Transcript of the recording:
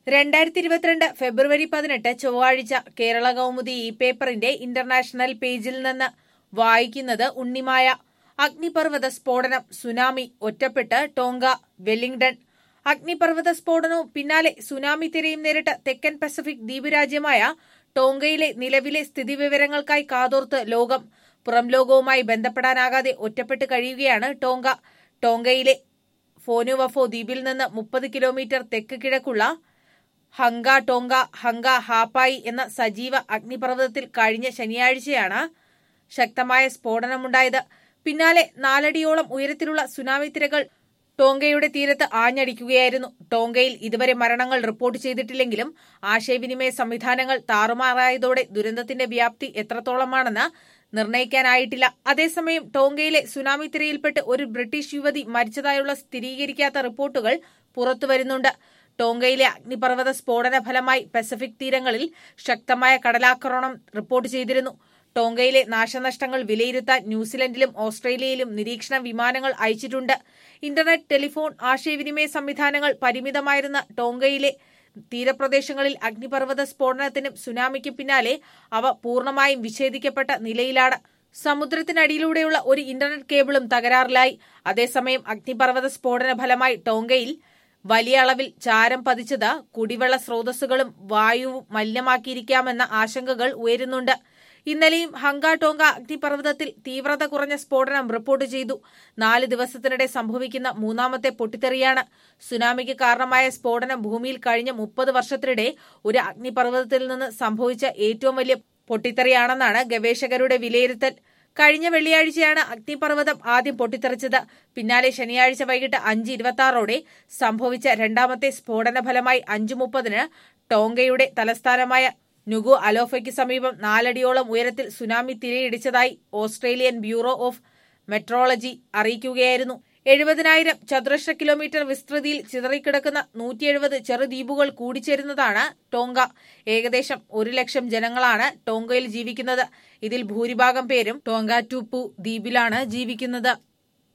രണ്ടായിരത്തി ഇരുപത്തിരണ്ട് ഫെബ്രുവരി പതിനെട്ട് ചൊവ്വാഴ്ച കേരള കൗമുദി ഈ പേപ്പറിന്റെ ഇന്റർനാഷണൽ പേജിൽ നിന്ന് വായിക്കുന്നത് ഉണ്ണിമായ അഗ്നിപർവ്വത സ്ഫോടനം സുനാമി ഒറ്റപ്പെട്ട് ടോങ്ക വെല്ലിംഗ്ടൺ അഗ്നിപർവ്വത സ്ഫോടനവും പിന്നാലെ സുനാമി തിരയും നേരിട്ട തെക്കൻ പസഫിക് ദ്വീപ് രാജ്യമായ ടോങ്കയിലെ നിലവിലെ സ്ഥിതിവിവരങ്ങൾക്കായി കാതോർത്ത് ലോകം പുറം ലോകവുമായി ബന്ധപ്പെടാനാകാതെ ഒറ്റപ്പെട്ട് കഴിയുകയാണ് ടോങ്ക ടോങ്കയിലെ ഫോനുവഫോ ദ്വീപിൽ നിന്ന് മുപ്പത് കിലോമീറ്റർ തെക്ക് കിഴക്കുള്ള ഹങ്ക ടോങ്ക ഹങ്ക ഹാപ്പായി എന്ന സജീവ അഗ്നിപർവ്വതത്തിൽ കഴിഞ്ഞ ശനിയാഴ്ചയാണ് ശക്തമായ സ്ഫോടനമുണ്ടായത് പിന്നാലെ നാലടിയോളം ഉയരത്തിലുള്ള സുനാമി തിരകൾ ടോങ്കയുടെ തീരത്ത് ആഞ്ഞടിക്കുകയായിരുന്നു ടോങ്കയിൽ ഇതുവരെ മരണങ്ങൾ റിപ്പോർട്ട് ചെയ്തിട്ടില്ലെങ്കിലും ആശയവിനിമയ സംവിധാനങ്ങൾ താറുമാറായതോടെ ദുരന്തത്തിന്റെ വ്യാപ്തി എത്രത്തോളമാണെന്ന് നിർണ്ണയിക്കാനായിട്ടില്ല അതേസമയം ടോങ്കയിലെ സുനാമി തിരയിൽപ്പെട്ട് ഒരു ബ്രിട്ടീഷ് യുവതി മരിച്ചതായുള്ള സ്ഥിരീകരിക്കാത്ത റിപ്പോർട്ടുകൾ പുറത്തുവരുന്നുണ്ട് ടോങ്കയിലെ അഗ്നിപർവ്വത സ്ഫോടന ഫലമായി പസഫിക് തീരങ്ങളിൽ ശക്തമായ കടലാക്രമണം റിപ്പോർട്ട് ചെയ്തിരുന്നു ടോങ്കയിലെ നാശനഷ്ടങ്ങൾ വിലയിരുത്താൻ ന്യൂസിലൻഡിലും ഓസ്ട്രേലിയയിലും നിരീക്ഷണ വിമാനങ്ങൾ അയച്ചിട്ടുണ്ട് ഇന്റർനെറ്റ് ടെലിഫോൺ ആശയവിനിമയ സംവിധാനങ്ങൾ പരിമിതമായിരുന്ന ടോങ്കയിലെ തീരപ്രദേശങ്ങളിൽ അഗ്നിപർവ്വത സ്ഫോടനത്തിനും സുനാമിക്കും പിന്നാലെ അവ പൂർണ്ണമായും വിച്ഛേദിക്കപ്പെട്ട നിലയിലാണ് സമുദ്രത്തിനടിയിലൂടെയുള്ള ഒരു ഇന്റർനെറ്റ് കേബിളും തകരാറിലായി അതേസമയം അഗ്നിപർവ്വത സ്ഫോടന ഫലമായി ടോങ്കയിൽ വലിയ അളവിൽ ചാരം പതിച്ചത് കുടിവെള്ള സ്രോതസ്സുകളും വായുവും മലിനമാക്കിയിരിക്കാമെന്ന ആശങ്കകൾ ഉയരുന്നുണ്ട് ഇന്നലെയും ഹങ്ക ടോങ്ക അഗ്നിപർവ്വതത്തിൽ തീവ്രത കുറഞ്ഞ സ്ഫോടനം റിപ്പോർട്ട് ചെയ്തു നാല് ദിവസത്തിനിടെ സംഭവിക്കുന്ന മൂന്നാമത്തെ പൊട്ടിത്തെറിയാണ് സുനാമിക്ക് കാരണമായ സ്ഫോടനം ഭൂമിയിൽ കഴിഞ്ഞ മുപ്പത് വർഷത്തിനിടെ ഒരു അഗ്നിപർവ്വതത്തിൽ നിന്ന് സംഭവിച്ച ഏറ്റവും വലിയ പൊട്ടിത്തെറിയാണെന്നാണ് ഗവേഷകരുടെ വിലയിരുത്തൽ കഴിഞ്ഞ വെള്ളിയാഴ്ചയാണ് അഗ്നിപർവ്വതം ആദ്യം പൊട്ടിത്തെറിച്ചത് പിന്നാലെ ശനിയാഴ്ച വൈകിട്ട് അഞ്ച് ഇരുപത്തി ആറോടെ സംഭവിച്ച രണ്ടാമത്തെ സ്ഫോടന ഫലമായി അഞ്ചു മുപ്പതിന് ടോങ്കയുടെ തലസ്ഥാനമായ നുഗു അലോഫയ്ക്ക് സമീപം നാലടിയോളം ഉയരത്തിൽ സുനാമി തിരയിടിച്ചതായി ഓസ്ട്രേലിയൻ ബ്യൂറോ ഓഫ് മെട്രോളജി അറിയിക്കുകയായിരുന്നു എഴുപതിനായിരം ചതുരശ്ര കിലോമീറ്റർ വിസ്തൃതിയിൽ ചിതറിക്കിടക്കുന്ന നൂറ്റി എഴുപത് ചെറുദ്വീപുകൾ കൂടിച്ചേരുന്നതാണ് ടോങ്ക ഏകദേശം ഒരു ലക്ഷം ജനങ്ങളാണ് ടോങ്കയിൽ ജീവിക്കുന്നത് ഇതിൽ ഭൂരിഭാഗം പേരും ടോങ്ക ടൂപ്പു ദ്വീപിലാണ് ജീവിക്കുന്നത്